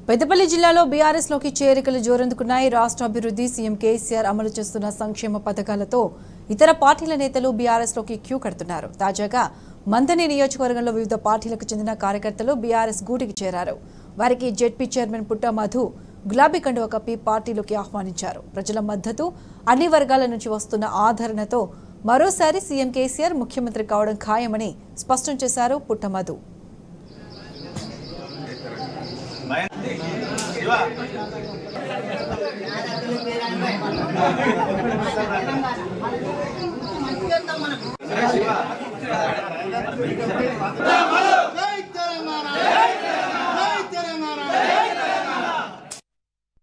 పెద్దపల్లి జిల్లాలో బీఆర్ఎస్ లోకి చేరికలు జోరందుకున్నాయి రాష్ట్ర అభివృద్ధి సీఎం కేసీఆర్ అమలు చేస్తున్న సంక్షేమ పథకాలతో ఇతర పార్టీల నేతలు బీఆర్ఎస్ లోకి క్యూ కడుతున్నారు తాజాగా మంథని నియోజకవర్గంలో వివిధ పార్టీలకు చెందిన కార్యకర్తలు బీఆర్ఎస్ గూటికి చేరారు వారికి జెడ్పీ చైర్మన్ పుట్ట మధు గులాబీ కండువ కప్పి పార్టీలోకి ఆహ్వానించారు ప్రజల మద్దతు అన్ని వర్గాల నుంచి వస్తున్న ఆదరణతో మరోసారి సీఎం కేసీఆర్ ముఖ్యమంత్రి కావడం ఖాయమని స్పష్టం చేశారు పుట్ట మధు మంచిగా